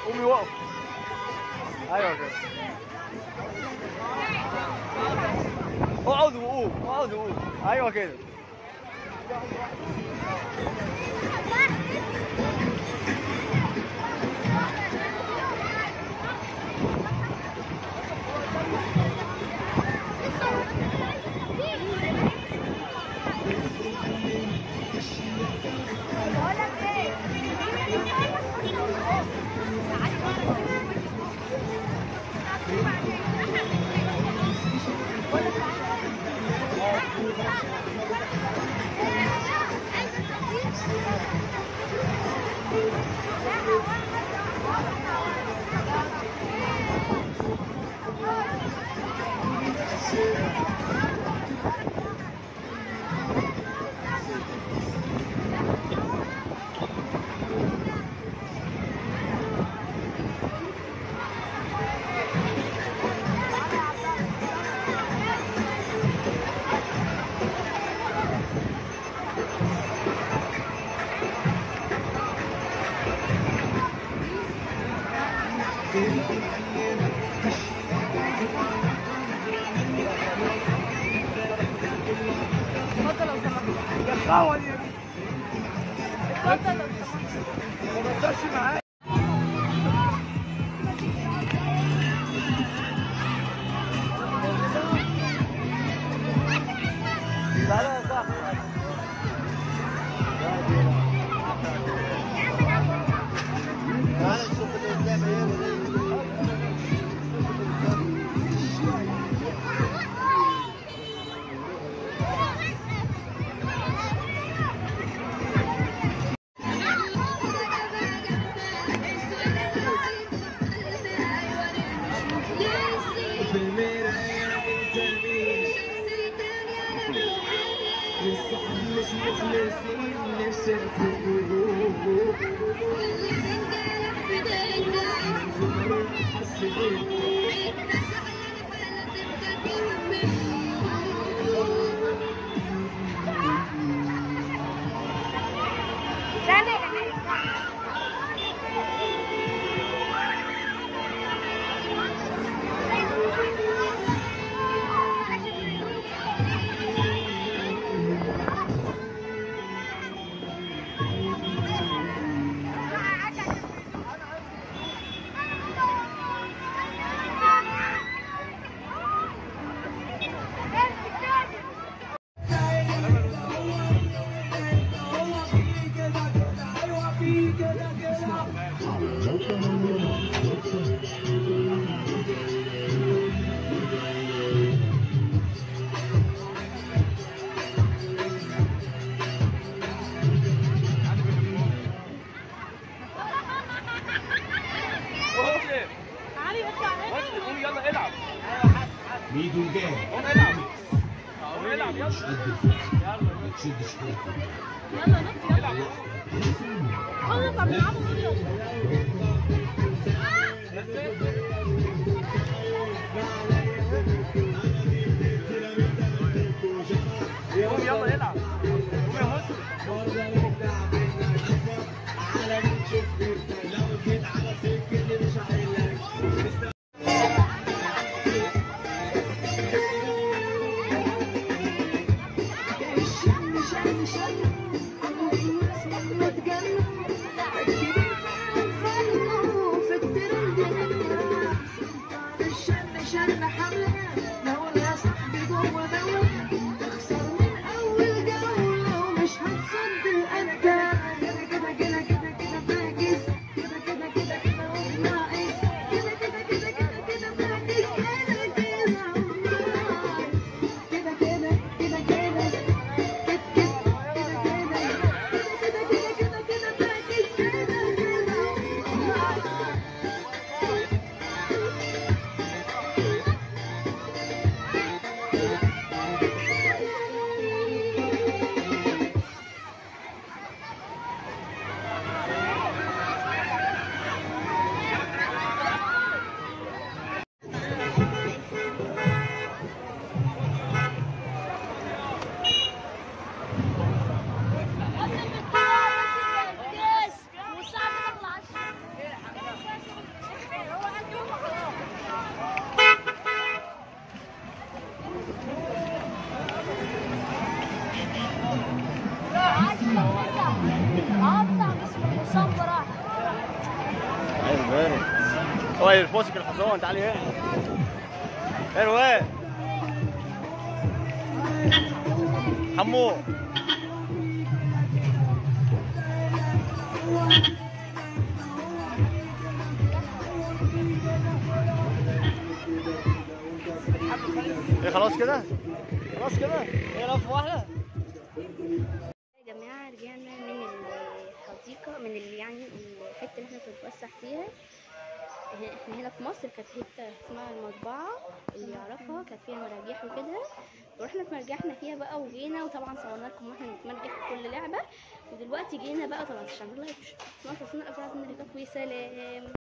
قومي وقف ايوه كده اقعد وقوم اقعد وقوم ايوه كده اتفضل لو سمحت القهوه دي اتفضل لو سمحت ما تهزرش معايا تعالى يا صاحبي تعالى نشوف اللي قدام ايه في المراية انت مين للصحاب مش مخلصين نفسك في القلوب حسيت قوم علي اطلع بس قوم يلا العب ميدو جاي قوم العب قوم العب يلا ما تشدش حيلك يلا نط يلا خلص عم نلعبوا فيديو قوم يلا العب قوم يا مسلم كده كده كده كده اه بتاع اسمه حسام براح ايوه بارد هو يرفسك الحصان تعالي هنا يا رواد حمو ايه خلاص كده خلاص كده ايه لف واحده يا جماعة رجعنا من الحديقة من ال- يعني الحتة اللي احنا بنتوسع فيها ه- احنا هنا في مصر كانت حتة اسمها المطبعة اللي يعرفها كانت فيها مراجيح وكده ورحنا اتمرجحنا فيها بقى وجينا وطبعا صورنا لكم واحنا بنتمرجح في كل لعبة ودلوقتي جينا بقى طبعا عشان لايك 12 سنة الأفراد من وسلام